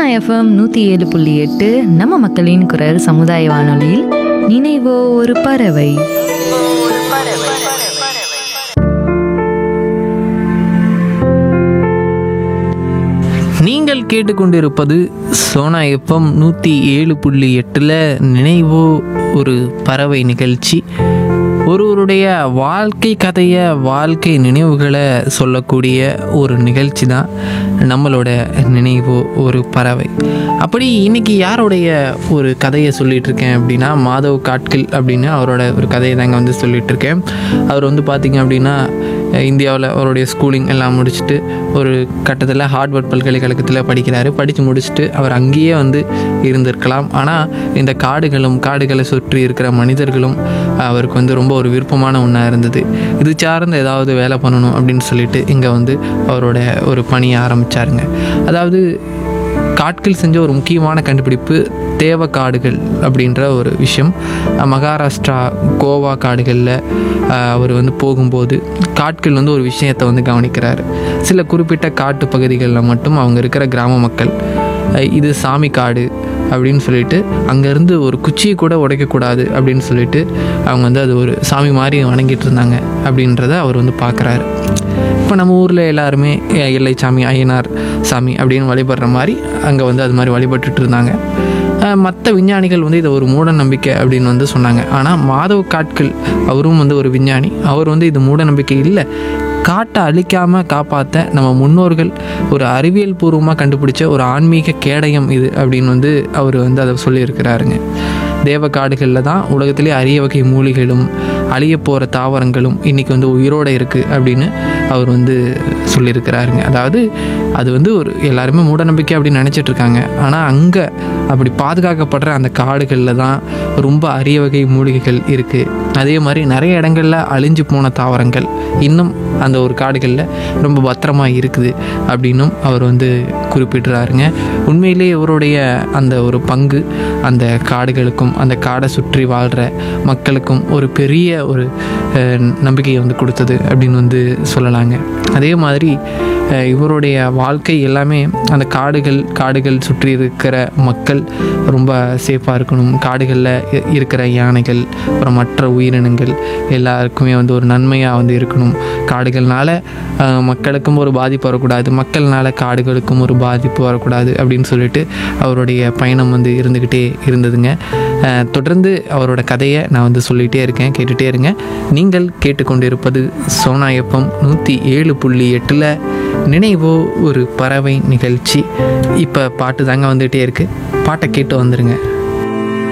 FM நூற்றி ஏழு புள்ளி எட்டு நம்ம மக்களின் குரல் சமுதாய வானொலியில் நினைவோ ஒரு பறவை நீங்கள் கேட்டுக்கொண்டிருப்பது சோனா எஃப்எம் நூற்றி ஏழு புள்ளி எட்டில் நினைவோ ஒரு பறவை நிகழ்ச்சி ஒருவருடைய வாழ்க்கை கதையை வாழ்க்கை நினைவுகளை சொல்லக்கூடிய ஒரு நிகழ்ச்சி தான் நம்மளோட நினைவோ ஒரு பறவை அப்படி இன்னைக்கு யாருடைய ஒரு கதையை சொல்லிட்டு இருக்கேன் அப்படின்னா மாதவ் காட்கில் அப்படின்னு அவரோட ஒரு கதையை தாங்க வந்து சொல்லிட்டு இருக்கேன் அவர் வந்து பார்த்தீங்க அப்படின்னா இந்தியாவில் அவருடைய ஸ்கூலிங் எல்லாம் முடிச்சுட்டு ஒரு கட்டத்தில் ஹார்ட்வர்ட் பல்கலைக்கழகத்தில் படிக்கிறாரு படித்து முடிச்சுட்டு அவர் அங்கேயே வந்து இருந்திருக்கலாம் ஆனால் இந்த காடுகளும் காடுகளை சுற்றி இருக்கிற மனிதர்களும் அவருக்கு வந்து ரொம்ப ஒரு விருப்பமான ஒன்றா இருந்தது இது சார்ந்து ஏதாவது வேலை பண்ணணும் அப்படின்னு சொல்லிட்டு இங்கே வந்து அவரோட ஒரு பணியை ஆரம்பித்தாருங்க அதாவது காட்கில் செஞ்ச ஒரு முக்கியமான கண்டுபிடிப்பு தேவ காடுகள் அப்படின்ற ஒரு விஷயம் அஹ் மகாராஷ்டிரா கோவா காடுகளில் அவர் வந்து போகும்போது காட்கில் வந்து ஒரு விஷயத்தை வந்து கவனிக்கிறார் சில குறிப்பிட்ட காட்டு பகுதிகளில் மட்டும் அவங்க இருக்கிற கிராம மக்கள் அஹ் இது சாமி காடு அப்படின்னு சொல்லிட்டு அங்கேருந்து ஒரு குச்சியை கூட உடைக்கக்கூடாது அப்படின்னு சொல்லிட்டு அவங்க வந்து அது ஒரு சாமி மாதிரி வணங்கிட்டு இருந்தாங்க அப்படின்றத அவர் வந்து பார்க்குறாரு இப்போ நம்ம ஊரில் எல்லாருமே எ- எல்லை சாமி ஐயனார் சாமி அப்படின்னு வழிபடுற மாதிரி அங்கே வந்து அது மாதிரி வழிபட்டுட்டு இருந்தாங்க மற்ற விஞ்ஞானிகள் வந்து இதை ஒரு மூட நம்பிக்கை அப்படின்னு வந்து சொன்னாங்க ஆனால் மாதவ காட்கள் அவரும் வந்து ஒரு விஞ்ஞானி அவர் வந்து இது மூட நம்பிக்கை இல்லை காட்டை அழிக்காமல் காப்பாற்ற நம்ம முன்னோர்கள் ஒரு அறிவியல் பூர்வமாக கண்டுபிடிச்ச ஒரு ஆன்மீக கேடயம் இது அப்படின்னு வந்து அவர் வந்து அதை சொல்லியிருக்கிறாருங்க தேவ காடுகளில் தான் உலகத்திலே அரிய வகை மூலிகைகளும் அழிய போகிற தாவரங்களும் இன்றைக்கி வந்து உயிரோடு இருக்குது அப்படின்னு அவர் வந்து சொல்லியிருக்கிறாருங்க அதாவது அது வந்து ஒரு எல்லாருமே மூடநம்பிக்கை அப்படின்னு நினச்சிட்டு இருக்காங்க ஆனால் அங்கே அப்படி பாதுகாக்கப்படுற அந்த காடுகளில் தான் ரொம்ப அரிய வகை மூலிகைகள் இருக்குது அதே மாதிரி நிறைய இடங்களில் அழிஞ்சு போன தாவரங்கள் இன்னும் அந்த ஒரு காடுகளில் ரொம்ப பத்திரமா இருக்குது அப்படின்னும் அவர் வந்து குறிப்பிடுறாருங்க உண்மையிலே இவருடைய அந்த ஒரு பங்கு அந்த காடுகளுக்கும் அந்த காடை சுற்றி வாழ்கிற மக்களுக்கும் ஒரு பெரிய ஒரு அஹ், நம்பிக்கையை வந்து கொடுத்தது அப்படின்னு வந்து சொல்லலாங்க அதே மாதிரி அஹ், இவருடைய வாழ்க்கை எல்லாமே அந்த காடுகள் காடுகள் சுற்றி இருக்கிற மக்கள் ரொம்ப சேஃபாக இருக்கணும் காடுகளில் இ- இருக்கிற யானைகள் அப்புறம் மற்ற உயிரினங்கள் எல்லாருக்குமே வந்து ஒரு நன்மையாக வந்து இருக்கணும் காடுகள்னால அஹ், மக்களுக்கும் ஒரு பாதிப்பு வரக்கூடாது மக்கள்னால காடுகளுக்கும் ஒரு பாதிப்பு வரக்கூடாது அப்படின்னு சொல்லிட்டு அவருடைய பயணம் வந்து இருந்துக்கிட்டே இருந்ததுங்க அஹ், தொடர்ந்து அவரோட கதையை நான் வந்து சொல்லிகிட்டே இருக்கேன் கேட்டுகிட்டே இருங்க நீங்கள் கேட்டுக்கொண்டிருப்பது சோனா எஃப்எம் நூற்றி ஏழு புள்ளி எட்டில் நினைவோ ஒரு பறவை நிகழ்ச்சி இப்போ பாட்டு தாங்க வந்துகிட்டே இருக்குது பாட்டை கேட்டு வந்துடுங்க